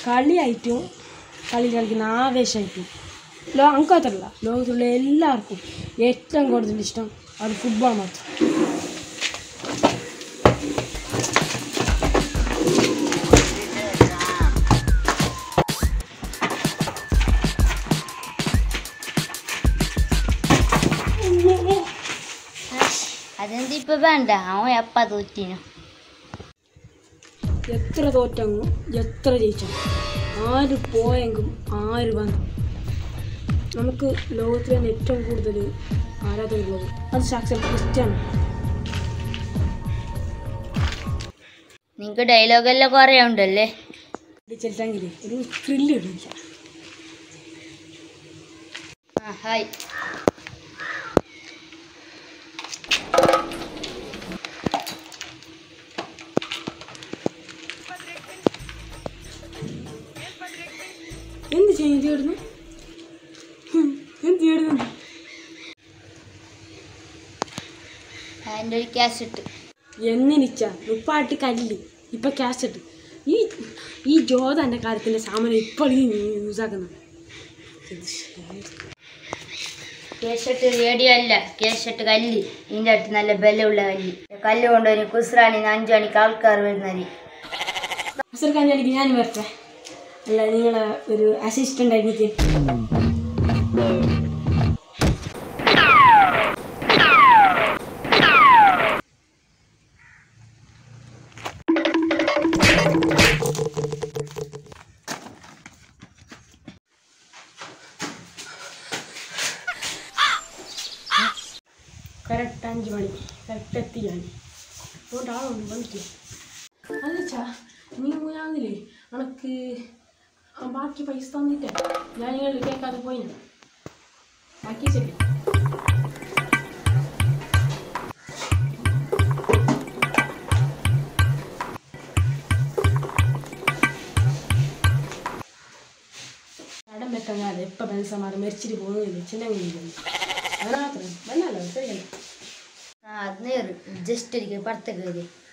കളിയായിട്ടും കളി കളിക്കുന്ന ആവേശമായിട്ടും ലോ നമുക്ക് മാത്രമല്ല ലോകത്തുള്ള എല്ലാവർക്കും ഏറ്റവും കൂടുതൽ ഇഷ്ടം അത് ഫുട്ബോൾ മാത്രം അതെന്ത് ഇപ്പൊ വേണ്ട അവൻ എപ്പ തോറ്റിനു എത്ര തോറ്റങ്ങും എത്ര ജയിച്ചു ആര് പോയെങ്കിലും ആര് വന്നു നമുക്ക് ലോകത്തിൽ തന്നെ ഏറ്റവും കൂടുതൽ ആരാധകരുള്ളത് അത് സാക്ഷാൽ ക്രിസ്ത്യാനോ നിങ്ങക്ക് ഡയലോഗ് എല്ലാം കുറെ ഉണ്ടല്ലേ ചെലുത്തെങ്കിൽ ഒരു ത്രില്ല് കിട്ടില്ല ആ ഹായ് എന്ത് ചെയ്യും ചേടുന്നു എന്ത് ചേടുന്നു എൻ്റെ ഒരു ക്യാസറ്റ് എന്നിനിച്ച മുപ്പാട്ട് കല്ല് ഇപ്പൊ കാസറ്റ് ഈ ഈ ജോതന്റെ കാര്യത്തിന്റെ സാമാനം ഇപ്പോൾ ഈ യൂസ് ആക്കുന്നത് കേശട്ട് റേഡിയോ അല്ല കേശട്ട് കല്ല് ഇതിൻ്റെ അടുത്ത് നല്ല ബലമുള്ള കല്ല് കല്ല് കൊണ്ടുപോയി കുസ്രാണി അഞ്ചു മണിക്ക് ആൾക്കാർ വരുന്നത് അസർ കാഞ്ഞാലിക്ക് ഞാൻ വരട്ടെ അല്ല നിങ്ങളെ ഒരു അസിസ്റ്റന്റ് ആയിട്ട് കറക്റ്റ് അഞ്ച് മണി കറക്റ്റ് എത്തി ഞാൻ അതുകൊണ്ട് ആളുണ്ട് വന്നിട്ട് അല്ലച്ചാ നീ പോയാന്നില്ലേ അനക്ക് ആ ബാക്കി പൈസ തന്നിട്ടേ ഞാൻ നിങ്ങൾ കേൾക്കാതെ പോയി ബാക്കി ശരി കടം വെക്കാൻ എപ്പോൾ പെൻസന്മാർ മരിച്ചിട്ട് പോകുന്നില്ല ചിന്നെങ്കിലും അത് മാത്രം വന്നല്ലോ ശരിയല്ല ആ അത് നേര് ജസ്റ്റ് ഒരിക്കൽ പുറത്തേക്ക് കയറി